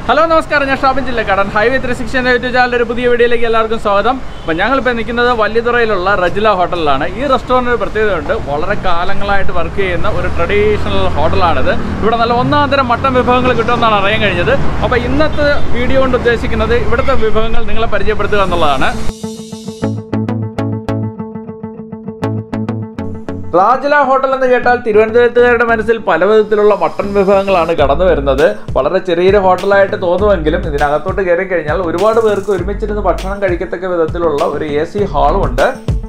hello നമസ്കാരം ഞാൻ ഷോപ്പിൻ ജില്ലക്കാടൻ ഹൈവേ ത്രീ സിക്സ്റ്റി യൂട്യൂബ് ചാനലിൽ ഒരു പുതിയ വീഡിയോയിലേക്ക് എല്ലാവർക്കും സ്വാഗതം അപ്പം ഞങ്ങളിപ്പോൾ നിൽക്കുന്നത് വല്യതുറയിലുള്ള റജില ഹോട്ടലിലാണ് ഈ റെസ്റ്റോറൻറ്റ് ഒരു പ്രത്യേകതയുണ്ട് വളരെ കാലങ്ങളായിട്ട് വർക്ക് ചെയ്യുന്ന ഒരു ട്രഡീഷണൽ ഹോട്ടലാണിത് ഇവിടെ നല്ല ഒന്നാം തരം മട്ടൻ വിഭവങ്ങൾ കിട്ടുമെന്നാണ് അറിയാൻ കഴിഞ്ഞത് അപ്പോൾ ഇന്നത്തെ വീഡിയോ കൊണ്ട് ഉദ്ദേശിക്കുന്നത് ഇവിടുത്തെ വിഭവങ്ങൾ നിങ്ങളെ പരിചയപ്പെടുത്തുക എന്നുള്ളതാണ് റാജല ഹോട്ടൽ എന്ന് കേട്ടാൽ തിരുവനന്തപുരത്തുകാരുടെ മനസ്സിൽ പല വിധത്തിലുള്ള മട്ടൺ വിഭവങ്ങളാണ് കടന്നു വരുന്നത് വളരെ ചെറിയൊരു ഹോട്ടലായിട്ട് തോന്നുമെങ്കിലും ഇതിനകത്തോട്ട് കയറി കഴിഞ്ഞാൽ ഒരുപാട് പേർക്ക് ഒരുമിച്ചിരുന്ന് ഭക്ഷണം കഴിക്കത്തക്ക വിധത്തിലുള്ള ഒരു എ സി ഹാളും ഉണ്ട്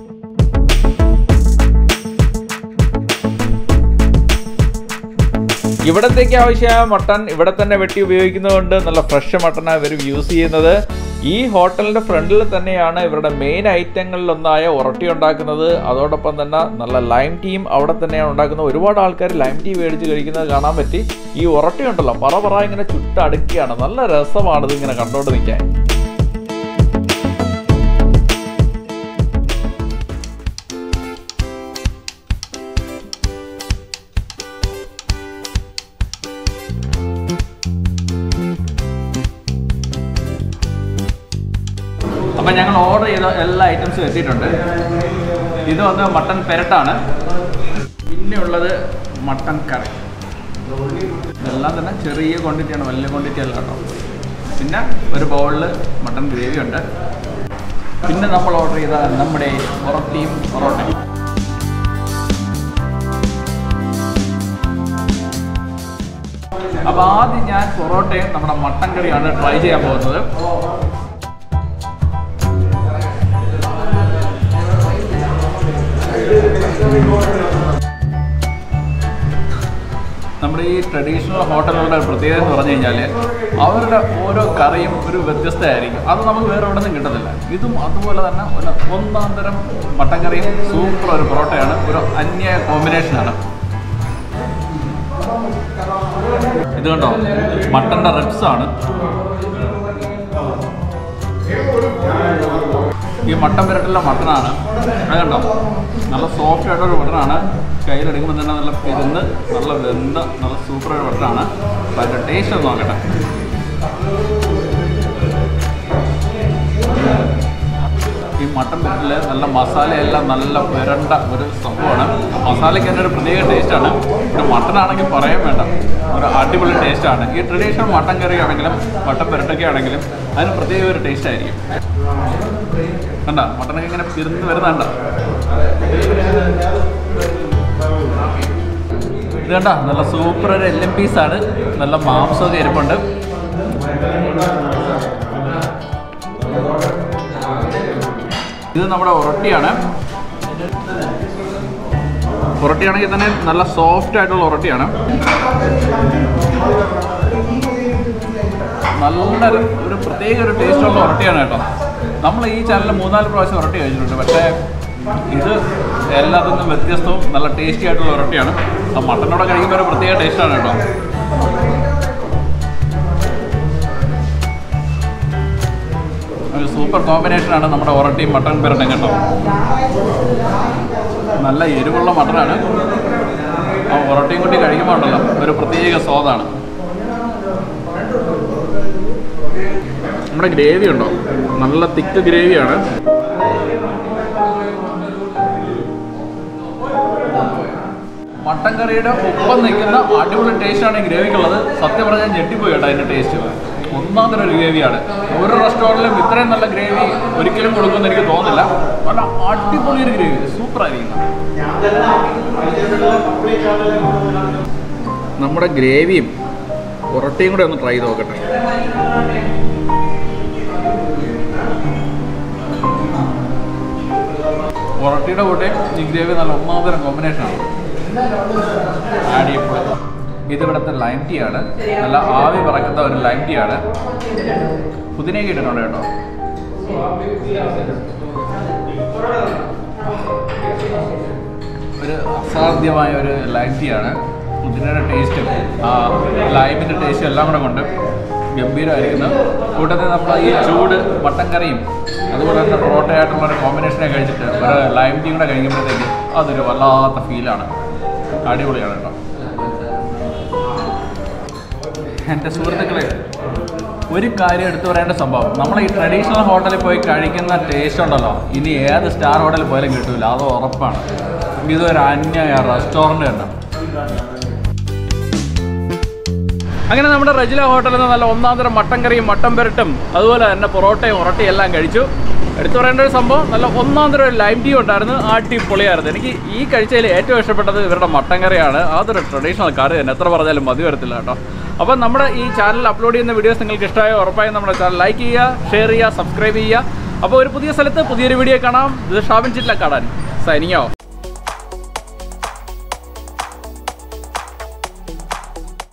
ഇവിടത്തേക്ക് ആവശ്യമായ മട്ടൺ ഇവിടെ തന്നെ വെട്ടി ഉപയോഗിക്കുന്നതുകൊണ്ട് നല്ല ഫ്രഷ് മട്ടണാണ് ഇവർ യൂസ് ചെയ്യുന്നത് ഈ ഹോട്ടലിന്റെ ഫ്രണ്ടിൽ തന്നെയാണ് ഇവരുടെ മെയിൻ ഐറ്റങ്ങളിലൊന്നായ ഉറട്ടി ഉണ്ടാക്കുന്നത് അതോടൊപ്പം തന്നെ നല്ല ലൈം ടീം അവിടെ തന്നെയാണ് ഉണ്ടാക്കുന്നത് ഒരുപാട് ആൾക്കാർ ലൈം ടീ മേടിച്ച് കഴിക്കുന്നത് കാണാൻ പറ്റി ഈ ഉറട്ടി ഉണ്ടല്ലോ പറ പറ ഇങ്ങനെ ചുട്ടടുക്കുകയാണ് നല്ല രസമാണ് ഇത് ഇങ്ങനെ കണ്ടോണ്ട് നിൽക്കാൻ അപ്പം ഞങ്ങൾ ഓർഡർ ചെയ്ത എല്ലാ ഐറ്റംസും എത്തിയിട്ടുണ്ട് ഇത് വന്ന് മട്ടൻ പെരട്ടാണ് പിന്നെ ഉള്ളത് മട്ടൻ കറി ഇതെല്ലാം തന്നെ ചെറിയ ക്വാണ്ടിറ്റിയാണ് വലിയ ക്വാണ്ടിറ്റി അല്ല കേട്ടോ പിന്നെ ഒരു ബൗളിൽ മട്ടൻ ഗ്രേവി ഉണ്ട് പിന്നെ നമ്മൾ ഓർഡർ ചെയ്ത നമ്മുടെ പൊറോട്ടയും പൊറോട്ടയും അപ്പോൾ ആദ്യം ഞാൻ പൊറോട്ടയും നമ്മുടെ മട്ടൻ കറിയാണ് ട്രൈ ചെയ്യാൻ പോകുന്നത് നമ്മുടെ ഈ ട്രഡീഷണൽ ഹോട്ടലുകളുടെ പ്രത്യേകത എന്ന് പറഞ്ഞു കഴിഞ്ഞാൽ അവരുടെ ഓരോ കറിയും ഒരു വ്യത്യസ്തമായിരിക്കും അത് നമുക്ക് വേറെ എവിടെ നിന്നും കിട്ടത്തില്ല ഇതും അതുപോലെ തന്നെ ഒരു ഒന്നാം തരം മട്ടൻ കറിയും സൂപ്പർ ഒരു പൊറോട്ടയാണ് ഒരു അന്യ കോമ്പിനേഷനാണ് ഇത് കണ്ടോ മട്ടൻ്റെ റിബ്സ് ആണ് ഈ മട്ടൻ പുരട്ടുള്ള മട്ടനാണ് അത് കണ്ടോ നല്ല സോഫ്റ്റ് ആയിട്ടൊരു മട്ടനാണ് കയ്യിലെടുക്കുമ്പോൾ തന്നെ നല്ല പെരുന്ന് നല്ല വെന്ത നല്ല സൂപ്പർ ഒരു മട്ടനാണ് അപ്പോൾ അതിൻ്റെ ടേസ്റ്റ് ഒന്ന് നോക്കട്ടെ ഈ മട്ടൻ പുരട്ടിൽ നല്ല മസാലയെല്ലാം നല്ല പുരണ്ട ഒരു സംഭവമാണ് മസാലയ്ക്ക് തന്നെ ഒരു പ്രത്യേക ടേസ്റ്റാണ് പിന്നെ മട്ടനാണെങ്കിൽ പറയാൻ വേണ്ട ഒരു അടിപൊളി ടേസ്റ്റാണ് ഈ ട്രഡീഷണൽ മട്ടൻ കറി ആണെങ്കിലും മട്ടൻ പുരട്ടൊക്കെ ആണെങ്കിലും അതിന് പ്രത്യേക ഒരു ടേസ്റ്റ് ആയിരിക്കും കണ്ട മട്ടനൊക്കെ ഇങ്ങനെ പിരിന്ന് വരുന്നുണ്ട ഇത് കണ്ട നല്ല സൂപ്പർ ഒരു എൽ എം പീസാണ് നല്ല മാംസമൊക്കെ ഇരിപ്പുണ്ട് ഇത് നമ്മുടെ ഉറട്ടിയാണ് ഉറട്ടിയാണെങ്കിൽ തന്നെ നല്ല സോഫ്റ്റ് ആയിട്ടുള്ള ഉറട്ടിയാണ് നല്ല ഒരു ഒരു പ്രത്യേക ഒരു ടേസ്റ്റുള്ള ഉറട്ടിയാണ് കേട്ടോ നമ്മൾ ഈ ചാനലിൽ മൂന്നാല് പ്രാവശ്യം ഉറട്ടി കഴിച്ചിട്ടുണ്ട് പക്ഷേ ഇത് എല്ലാത്തിൽ നിന്നും വ്യത്യസ്തവും നല്ല ടേസ്റ്റി ആയിട്ടുള്ള ഉറട്ടിയാണ് ആ മട്ടനോടെ കഴിക്കുമ്പോൾ ഒരു പ്രത്യേക ടേസ്റ്റാണ് കേട്ടോ ഒരു സൂപ്പർ കോമ്പിനേഷനാണ് നമ്മുടെ ഉറട്ടിയും മട്ടൻ പെരട്ടും കേട്ടോ നല്ല എരിവുള്ള മട്ടനാണ് ആ ഉറട്ടിയും കൂട്ടി കഴിക്കുമ്പോൾ ഉണ്ടല്ലോ ഒരു പ്രത്യേക സ്വാദാണ് നമ്മുടെ ഗ്രേവി ഉണ്ടോ നല്ല തിക്ക് ഗ്രേവിയാണ് മട്ടൻ കറിയുടെ ഒപ്പം നിൽക്കുന്ന അടിപൊളി ടേസ്റ്റാണ് ഈ ഗ്രേവിക്കുള്ളത് സത്യം പറഞ്ഞാൽ ഞെട്ടിപ്പോയി കേട്ടോ അതിൻ്റെ ടേസ്റ്റ് ഒന്നാം തരം ഒരു ഗ്രേവിയാണ് ഒരു റെസ്റ്റോറൻറ്റിലും ഇത്രയും നല്ല ഗ്രേവി ഒരിക്കലും കൊടുക്കുമെന്ന് എനിക്ക് തോന്നുന്നില്ല നല്ല അടിപൊളി ഒരു ഗ്രേവി സൂപ്പറായിരിക്കും നമ്മുടെ ഗ്രേവിയും ഉറട്ടിയും കൂടെ ഒന്ന് ട്രൈ ചെയ്ത് നോക്കട്ടെ പൊറോട്ടയുടെ കൂടെ ഈ ഗ്രേവി നല്ല ഒന്നാമതരം കോമ്പിനേഷനാണ് അടിപൊളി ഇത് ഇവിടുത്തെ ലൈം ടീ ആണ് നല്ല ആവി പറക്കുന്ന ഒരു ലൈം ടീ ആണ് പുതിനയൊക്കെ ഇട്ടിട്ടുണ്ട് കേട്ടോ ഒരു അസാധ്യമായ ഒരു ലൈം ടീ ആണ് പുതിനയുടെ ടേസ്റ്റും ആ ലൈമിൻ്റെ ടേസ്റ്റും എല്ലാം കൂടെ കൊണ്ട് ഗംഭീരമായിരിക്കുന്നു കൂട്ടത്തിൽ നമ്മൾ ഈ ചൂട് മട്ടൻ കറിയും അതുപോലെ തന്നെ പൊറോട്ടയായിട്ടുള്ള ഒരു കോമ്പിനേഷനെ കഴിച്ചിട്ട് ഒരു ലൈം ടീ കൂടെ കഴിക്കുമ്പോഴത്തേക്ക് അതൊരു വല്ലാത്ത ഫീലാണ് അടിപൊളിയാണ് കേട്ടോ എൻ്റെ സുഹൃത്തുക്കളെ ഒരു കാര്യം എടുത്തു പറയേണ്ട സംഭവം നമ്മൾ ഈ ട്രഡീഷണൽ ഹോട്ടലിൽ പോയി കഴിക്കുന്ന ടേസ്റ്റ് ഉണ്ടല്ലോ ഇനി ഏത് സ്റ്റാർ ഹോട്ടലിൽ പോയാലും കിട്ടൂല അത് ഉറപ്പാണ് ഇതൊരു അന്യായ റെസ്റ്റോറൻറ്റ് ഉണ്ട് അങ്ങനെ നമ്മുടെ റജില ഹോട്ടലിൽ നിന്ന് നല്ല ഒന്നാം തരം മട്ടൻ കറിയും മട്ടൻ പെരട്ടും അതുപോലെ തന്നെ പൊറോട്ടയും ഉറട്ടിയും എല്ലാം കഴിച്ചു എടുത്തു പറയേണ്ട ഒരു സംഭവം നല്ല ഒന്നാം തരം ഒരു ലൈം ടീ ഉണ്ടായിരുന്നു ആ ടീ പൊളിയായിരുന്നു എനിക്ക് ഈ കഴിച്ചതിൽ ഏറ്റവും ഇഷ്ടപ്പെട്ടത് ഇവരുടെ മട്ടൻ കറിയാണ് അതൊരു ട്രഡീഷണൽ കറി തന്നെ എത്ര പറഞ്ഞാലും മതി വരത്തില്ല കേട്ടോ അപ്പോൾ നമ്മുടെ ഈ ചാനൽ അപ്ലോഡ് ചെയ്യുന്ന വീഡിയോസ് നിങ്ങൾക്ക് ഇഷ്ടമായോ ഉറപ്പായും നമ്മുടെ ചാനൽ ലൈക്ക് ചെയ്യുക ഷെയർ ചെയ്യുക സബ്സ്ക്രൈബ് ചെയ്യുക അപ്പോൾ ഒരു പുതിയ സ്ഥലത്ത് പുതിയൊരു വീഡിയോ കാണാം ഇത് ഷാബിൻ ചിറ്റിലെ കാണാൻ സൈനിങ്ങോ